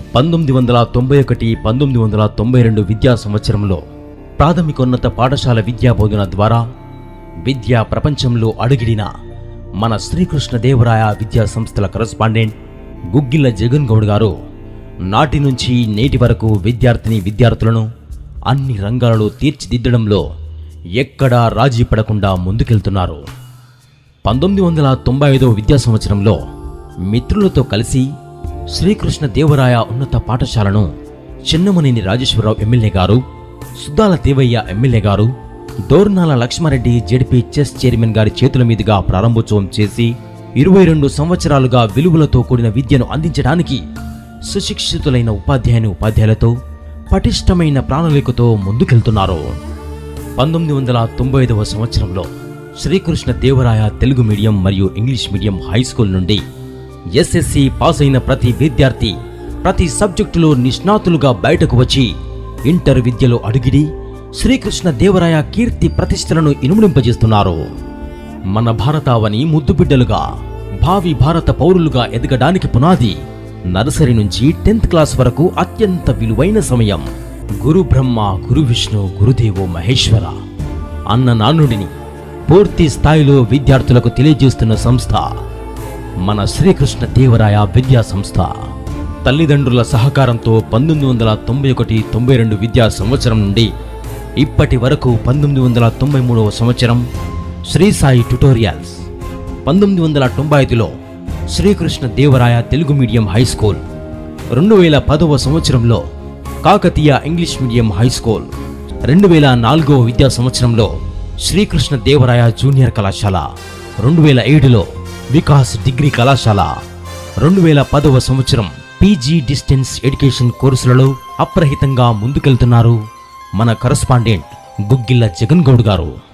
పంతొమ్మిది వందల తొంభై ఒకటి పంతొమ్మిది వందల తొంభై రెండు విద్యా సంవత్సరంలో ప్రాథమికోన్నత పాఠశాల విద్యా బోధన ద్వారా విద్యా ప్రపంచంలో అడుగిడిన మన శ్రీకృష్ణదేవరాయ విద్యా సంస్థల కరస్పాండెంట్ గుగ్గిళ్ళ జగన్ గౌడ్ గారు నాటి నుంచి నేటి వరకు విద్యార్థిని విద్యార్థులను అన్ని రంగాలలో తీర్చిదిద్దడంలో ఎక్కడా రాజీ పడకుండా ముందుకెళ్తున్నారు పంతొమ్మిది వందల తొంభై ఐదవ విద్యా సంవత్సరంలో మిత్రులతో కలిసి శ్రీకృష్ణ దేవరాయ ఉన్నత పాఠశాలను చిన్నమనేని రాజేశ్వరరావు ఎమ్మెల్యే గారు సుద్దాల దేవయ్య ఎమ్మెల్యే గారు దోర్నాల లక్ష్మారెడ్డి జెడ్పీ చెస్ చైర్మన్ గారి చేతుల మీదుగా ప్రారంభోత్సవం చేసి ఇరవై రెండు సంవత్సరాలుగా విలువలతో కూడిన విద్యను అందించడానికి సుశిక్షితులైన ఉపాధ్యాయుని ఉపాధ్యాయులతో పటిష్టమైన ప్రణాళికతో ముందుకెళ్తున్నారు పంతొమ్మిది వందల తొంభై ఐదవ సంవత్సరంలో శ్రీకృష్ణ దేవరాయ తెలుగు మీడియం మరియు ఇంగ్లీష్ మీడియం హై స్కూల్ నుండి ఎస్ఎస్సి పాస్ అయిన ప్రతి విద్యార్థి ప్రతి సబ్జెక్టులో నిష్ణాతులుగా బయటకు వచ్చి ఇంటర్ విద్యలో అడుగిడి శ్రీకృష్ణ దేవరాయ కీర్తి ప్రతిష్టలను ఇనుమడింపజేస్తున్నారు మన భారతావని ముద్దుబిడ్డలుగా భావి భారత పౌరులుగా ఎదగడానికి పునాది నర్సరీ నుంచి టెన్త్ క్లాస్ వరకు అత్యంత విలువైన సమయం గురు బ్రహ్మ గురు విష్ణు గురుదేవో మహేశ్వర అన్న నానుడిని పూర్తి స్థాయిలో విద్యార్థులకు తెలియజేస్తున్న సంస్థ మన శ్రీకృష్ణ దేవరాయ విద్యా సంస్థ తల్లిదండ్రుల సహకారంతో పంతొమ్మిది వందల తొంభై ఒకటి తొంభై రెండు విద్యా సంవత్సరం నుండి ఇప్పటి వరకు పంతొమ్మిది వందల తొంభై మూడవ సంవత్సరం శ్రీ సాయి ట్యుటోరియల్స్ పంతొమ్మిది వందల తొంభై ఐదులో Srikrishna Devaraya Telugu medium high school రెండు వేల పదవ సంవత్సరంలో Kakatiya English medium high school రెండు వేల నాలుగవ విద్యా సంవత్సరంలో శ్రీకృష్ణ దేవరాయ జూనియర్ కళాశాల రెండు వేల ఏడులో వికాస్ డిగ్రీ కళాశాల రెండు వేల పదవ సంవత్సరం పీజీ డిస్టెన్స్ ఎడ్యుకేషన్ కోర్సులలో అప్రహితంగా ముందుకెళ్తున్నారు మన కరస్పాండెంట్ గుగ్గిళ్ళ జగన్ గౌడ్ గారు